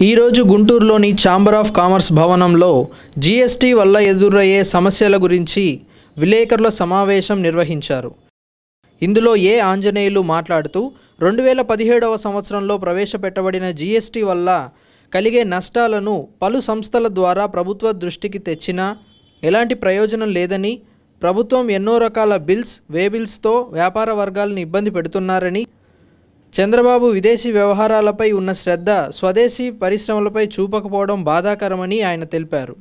ఈరోజు గుంటూరులోని chamber of commerce భవనంలో జీఎస్టీ వల్ల ఎదురయ్యే సమస్యల గురించి విలేకరుల సమావేశం నిర్వహించారు ఇందులో ఏ ఆంజనేయులు మాట్లాడుతూ రెండు వేల పదిహేడవ సంవత్సరంలో ప్రవేశపెట్టబడిన జీఎస్టీ వల్ల కలిగే నష్టాలను పలు సంస్థల ద్వారా ప్రభుత్వ దృష్టికి తెచ్చినా ఎలాంటి ప్రయోజనం లేదని ప్రభుత్వం ఎన్నో రకాల బిల్స్ వేబిల్స్తో వ్యాపార వర్గాలను ఇబ్బంది పెడుతున్నారని చంద్రబాబు విదేశీ వ్యవహారాలపై ఉన్న శ్రద్ధ స్వదేశీ పరిశ్రమలపై చూపకపోవడం బాధాకరమని ఆయన తెలిపారు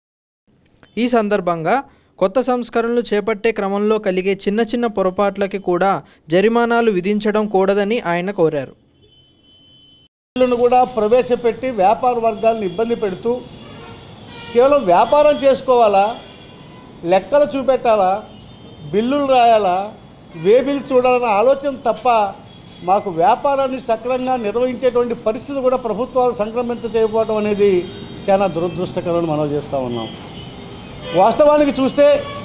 ఈ సందర్భంగా కొత్త సంస్కరణలు చేపట్టే క్రమంలో కలిగే చిన్న చిన్న పొరపాట్లకి కూడా జరిమానాలు విధించడం కూడదని ఆయన కోరారు బిల్లును కూడా ప్రవేశపెట్టి వ్యాపార వర్గాలను ఇబ్బంది పెడుతూ కేవలం వ్యాపారం చేసుకోవాలా లెక్కలు చూపెట్టాలా బిల్లులు రాయాలా వే బిల్లు చూడాలన్న ఆలోచన తప్ప మాకు వ్యాపారాన్ని సక్రమంగా నిర్వహించేటువంటి పరిస్థితి కూడా ప్రభుత్వాలు సంక్రమించ చేయకపోవడం అనేది చాలా దురదృష్టకరమని మనం చేస్తూ ఉన్నాం వాస్తవానికి చూస్తే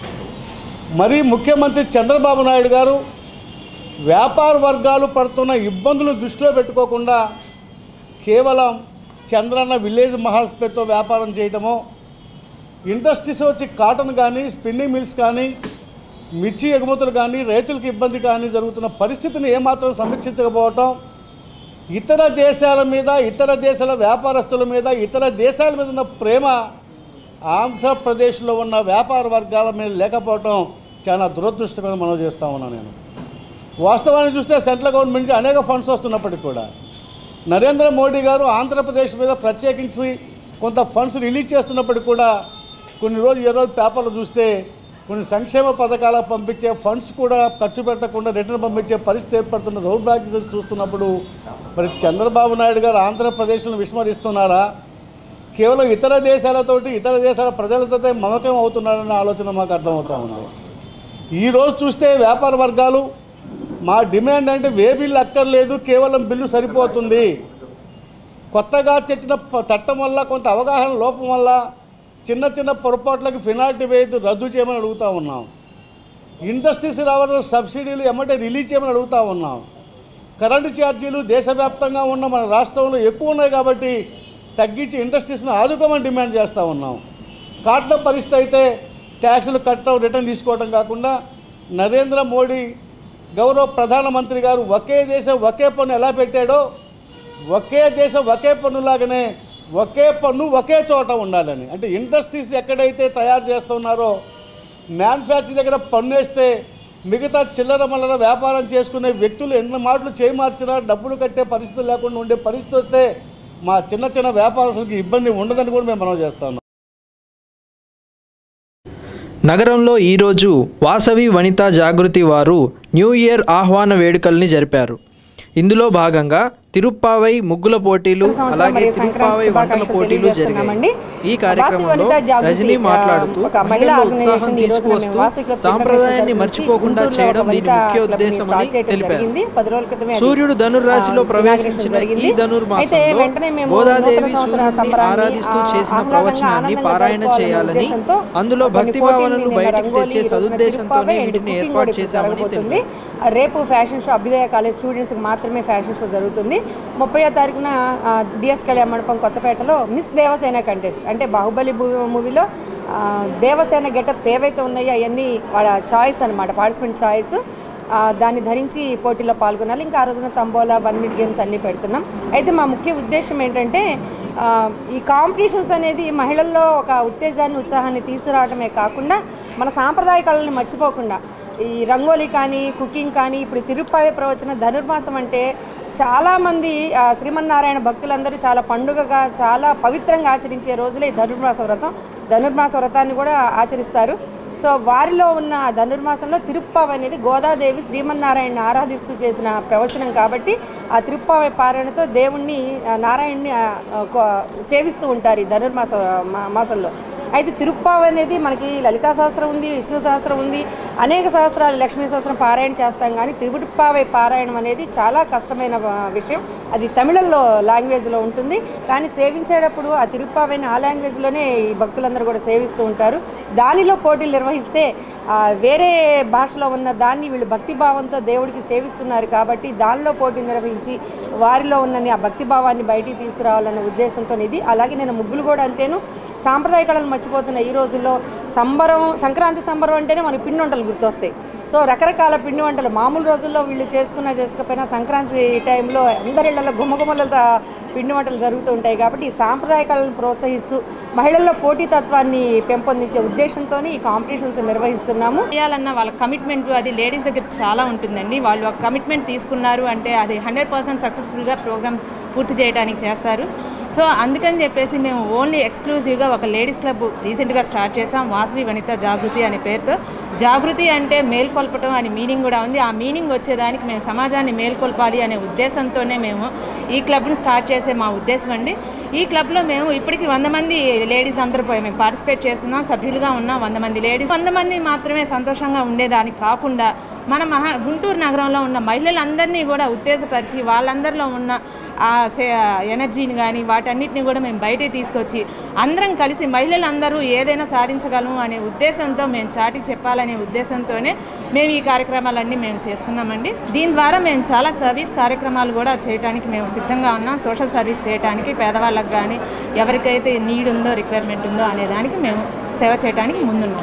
మరీ ముఖ్యమంత్రి చంద్రబాబు నాయుడు గారు వ్యాపార వర్గాలు పడుతున్న ఇబ్బందులు దృష్టిలో పెట్టుకోకుండా కేవలం చంద్రన్న విలేజ్ మహాల్స్ పేరుతో వ్యాపారం చేయటమో ఇండస్ట్రీస్ వచ్చి కాటన్ కానీ స్పిన్నింగ్ మిల్స్ కానీ మిర్చి ఎగుమతులు కానీ రైతులకు ఇబ్బంది కానీ జరుగుతున్న పరిస్థితిని ఏమాత్రం సమీక్షించకపోవటం ఇతర దేశాల మీద ఇతర దేశాల వ్యాపారస్తుల మీద ఇతర దేశాల మీద ఉన్న ప్రేమ ఆంధ్రప్రదేశ్లో ఉన్న వ్యాపార వర్గాల మీద లేకపోవటం చాలా దురదృష్టకరం మనం చేస్తా ఉన్నాను నేను వాస్తవాన్ని చూస్తే సెంట్రల్ గవర్నమెంట్ నుంచి అనేక ఫండ్స్ వస్తున్నప్పటికీ కూడా నరేంద్ర మోడీ గారు ఆంధ్రప్రదేశ్ మీద ప్రత్యేకించి కొంత ఫండ్స్ రిలీజ్ చేస్తున్నప్పటికీ కూడా కొన్ని రోజులు ఏ రోజు పేపర్లు చూస్తే కొన్ని సంక్షేమ పథకాలకు పంపించే ఫండ్స్ కూడా ఖర్చు పెట్టకుండా రిటర్న్ పంపించే పరిస్థితి ఏర్పడుతున్న దౌర్భాగ్యం చూస్తున్నప్పుడు మరి చంద్రబాబు నాయుడు గారు ఆంధ్రప్రదేశ్ను విస్మరిస్తున్నారా కేవలం ఇతర దేశాలతోటి ఇతర దేశాల ప్రజలతో మమకం అవుతున్నారన్న ఆలోచన మాకు అర్థమవుతా ఉంది ఈరోజు చూస్తే వ్యాపార వర్గాలు మా డిమాండ్ అంటే వే బిల్లు అక్కర్లేదు కేవలం బిల్లు సరిపోతుంది కొత్తగా తెచ్చిన ప- చట్టం వల్ల కొంత అవగాహన లోపం వల్ల చిన్న చిన్న పొరపాట్లకు ఫినాల్టీ వేయద్దు రద్దు చేయమని అడుగుతా ఉన్నాం ఇండస్ట్రీస్ రావాల్సిన సబ్సిడీలు ఎమ్మటే రిలీజ్ చేయమని అడుగుతా ఉన్నాం కరెంటు ఛార్జీలు దేశవ్యాప్తంగా ఉన్న మన రాష్ట్రంలో ఎక్కువ ఉన్నాయి కాబట్టి తగ్గించి ఇండస్ట్రీస్ని ఆదుకోమని డిమాండ్ చేస్తూ ఉన్నాం కాటన్ పరిస్థితి అయితే ట్యాక్సులు కట్టడం రిటర్న్ తీసుకోవడం కాకుండా నరేంద్ర మోడీ గౌరవ ప్రధానమంత్రి గారు ఒకే దేశం ఒకే పన్ను ఎలా పెట్టాడో ఒకే దేశం ఒకే పన్నులాగానే ఒకే పన్ను ఒకే చోట ఉండాలని అంటే ఇండస్ట్రీస్ ఎక్కడైతే తయారు చేస్తున్నారో మ్యానుఫ్యాక్చర్ దగ్గర పన్ను వేస్తే మిగతా చిల్లర మల్లర వ్యాపారం చేసుకునే వ్యక్తులు ఎన్ని మాటలు చేయి మార్చినా డబ్బులు కట్టే పరిస్థితి లేకుండా ఉండే పరిస్థితి వస్తే మా చిన్న చిన్న వ్యాపారస్తులకి ఇబ్బంది ఉండదని కూడా మేము మనం చేస్తాం నగరంలో ఈరోజు వాసవి వనితా జాగృతి వారు న్యూ ఇయర్ ఆహ్వాన వేడుకల్ని జరిపారు ఇందులో భాగంగా తిరుప్పావై ముగ్గుల పోటీలు సంవత్సరం అలాగే మరియు సంక్రాంతి తిరుప్పావై వంటల శుభాకాంక్షలు పోటీలు తెలియజేస్తున్నామండి. జరిగాయి ఈ కార్యక్రమంలో వాసవి వనితా జాగృతి, రజనీ మాట్లాడుతూ ఆ, ఒక మహిళా మహిళల్లో ఉత్సాహం ఆర్గనైజేషన్ ఈ రోజున తీసుకువస్తూ మేము వాసవి క్లబ్ సాంప్రదాయాన్ని సెలబ్రేషన్ మర్చిపోకుండా గుంటూరులో చేయడం ఒక దీని వనితా ముఖ్య క్లబ్ని ఉద్దేశమని స్టార్ట్ చేయడం తెలిపారు జరిగింది. పది రోజుల క్రితమే అది, సూర్యుడు ధనుర్రాశిలో ఆ, ప్రవేశించిన inauguration జరిగింది. ఈ ధనుర్మాసంలో అయితే వెంటనే మేము గోదాదేవి నూతన సంవత్సర సూర్యుడిని సంబరాన్ని, ఆరాధిస్తూ ఆ, చేసిన ఆహ్లాదంగా, ప్రవచనాన్ని ఆనందంగా పారాయణ జరుపుకోవాలనే చేయాలని ఉద్దేశంతో అందులో కొన్ని భక్తి పోటీల్ని భావనను నిన్న బయటకు రంగోలీ, తెచ్చే ఈ రోజున సదుద్దేశంతోనే తిరుప్పావై and వీటిని cooking ఏర్పాటు కూడా చేశామని జరగబోతుంది. తెలిపారు రేపు ఫ్యాషన్ షో అభ్యుదయ కాలేజ్ స్టూడెంట్స్కి మాత్రమే ఫ్యాషన్ షో జరుగుతుంది ముప్పై తారీఖున డిఎస్ కళ్యాణ మండపం కొత్తపేటలో మిస్ దేవసేన కంటెస్ట్ అంటే బాహుబలి భూ- మూవీలో ఆ, దేవసేన గెటప్స్ ఏవైతే ఉన్నాయో అవన్నీ వాళ్ళ చాయిస్ అనమాట పార్టిసిపెంట్ చాయిస్ ఆ, దాన్ని ధరించి పోటీలో పాల్గొనాలి ఇంకా ఆ రోజున తంబోలా వన్ మినిట్ గేమ్స్ అన్నీ పెడుతున్నాం అయితే మా ముఖ్య ఉద్దేశం ఏంటంటే ఆ, ఈ కాంపిటీషన్స్ అనేది మహిళల్లో ఒక ఉత్తేజాన్ని ఉత్సాహాన్ని తీసుకురావడమే కాకుండా మన సాంప్రదాయ కళల్ని మర్చిపోకుండా ఈ రంగోలీ కానీ కుకింగ్ కానీ ఇప్పుడు తిరుప్పాయ ప్రవచన ధనుర్మాసం అంటే చాలామంది ఆ, శ్రీమన్నారాయణ భక్తులందరూ చాలా పండుగగా చాలా పవిత్రంగా ఆచరించే రోజులే ఈ ధనుర్మాస వ్రతం ధనుర్మాస వ్రతాన్ని కూడా ఆచరిస్తారు సో వారిలో ఉన్న ఆ ధనుర్మాసంలో తిరుప్పావ అనేది గోదాదేవి శ్రీమన్నారాయణని ఆరాధిస్తూ చేసిన ప్రవచనం కాబట్టి ఆ తిరుప్పావ పారాయణతో దేవుణ్ణి ఆ, నారాయణ్ణి ఆ, ఆ, కో- సేవిస్తూ ఉంటారు ఈ ధనుర్మాస మా- మాసంలో అయితే తిరుప్పావ అనేది మనకి లలితా సహస్రం ఉంది విష్ణు సహస్రం ఉంది అనేక సహస్రాలు లక్ష్మీ సహస్రం పారాయణ చేస్తాం కానీ తిరుప్పావై పారాయణం అనేది చాలా కష్టమైన ఆ, విషయం అది తమిళంలో లాంగ్వేజ్లో ఉంటుంది కానీ సేవించేటప్పుడు ఆ తిరుప్పావైన ఆ లాంగ్వేజ్లోనే ఈ భక్తులందరూ కూడా సేవిస్తూ ఉంటారు దానిలో పోటీలు నిర్వహిస్తే ఆ, వేరే భాషలో ఉన్న దాన్ని వీళ్ళు భక్తి భావంతో దేవుడికి సేవిస్తున్నారు కాబట్టి దానిలో పోటీ నిర్వహించి వారిలో ఉన్న ఆ భక్తి భావాన్ని బయటికి తీసుకురావాలన్న ఉద్దేశంతో ఇది అలాగే నేను ముగ్గులు కూడా అంతేను సాంప్రదాయ కళలు మర్చిపోతున్న ఈ రోజుల్లో సంబరం సంక్రాంతి సంబరం అంటేనే మనకి పిండి వంటలు గుర్తొస్తాయి సో రకరకాల పిండి వంటలు మామూలు రోజుల్లో వీళ్ళు చేసుకున్నా చేసుకోకపోయినా సంక్రాంతి టైంలో అందరి ఇళ్లలో గుమ్మగుమ్మలతో పిండి వంటలు జరుగుతూ ఉంటాయి కాబట్టి ఈ సాంప్రదాయ కళలను ప్రోత్సహిస్తూ మహిళల్లో పోటీతత్వాన్ని పెంపొందించే ఉద్దేశంతో ఈ కాంపిటీషన్స్ నిర్వహిస్తున్నాము చేయాలన్న వాళ్ళ కమిట్మెంట్ అది లేడీస్ దగ్గర చాలా ఉంటుందండి వాళ్ళు ఒక కమిట్మెంట్ తీసుకున్నారు అంటే అది హండ్రెడ్ పర్సెంట్ సక్సెస్ఫుల్గా ప్రోగ్రామ్ పూర్తి చేయడానికి చేస్తారు సో అందుకని చెప్పేసి మేము ఓన్లీ ఎక్స్క్లూజివ్గా ఒక లేడీస్ క్లబ్ రీసెంట్గా స్టార్ట్ చేసాం వాసవి వనిత జాగృతి అనే పేరుతో జాగృతి అంటే మేల్కొల్పటం అని మీనింగ్ కూడా ఉంది ఆ మీనింగ్ వచ్చేదానికి మేము సమాజాన్ని మేల్కొల్పాలి అనే ఉద్దేశంతోనే మేము ఈ క్లబ్ని స్టార్ట్ చేసే మా ఉద్దేశం అండి ఈ క్లబ్లో మేము ఇప్పటికి వంద మంది లేడీస్ అందరూ పోయి మేము పార్టిసిపేట్ చేస్తున్నాం సభ్యులుగా ఉన్నాం వంద మంది లేడీస్ వంద మంది మాత్రమే సంతోషంగా ఉండేదానికి కాకుండా మన మహా గుంటూరు నగరంలో ఉన్న మహిళలందరినీ కూడా ఉత్తేజపరిచి వాళ్ళందరిలో ఉన్న ఆ సే- ఎనర్జీని కానీ వాటన్నిటిని కూడా మేము బయటికి తీసుకొచ్చి అందరం కలిసి మహిళలందరూ ఏదైనా సాధించగలము అనే ఉద్దేశంతో మేము చాటి చెప్పాలనే ఉద్దేశంతోనే మేము ఈ కార్యక్రమాలన్నీ మేము చేస్తున్నామండి దీని ద్వారా మేము చాలా సర్వీస్ కార్యక్రమాలు కూడా చేయడానికి మేము సిద్ధంగా ఉన్నాం సోషల్ సర్వీస్ చేయడానికి పేదవాళ్ళకి కానీ ఎవరికైతే నీడ్ ఉందో రిక్వైర్మెంట్ ఉందో అనే దానికి మేము సేవ చేయడానికి ముందున్నాం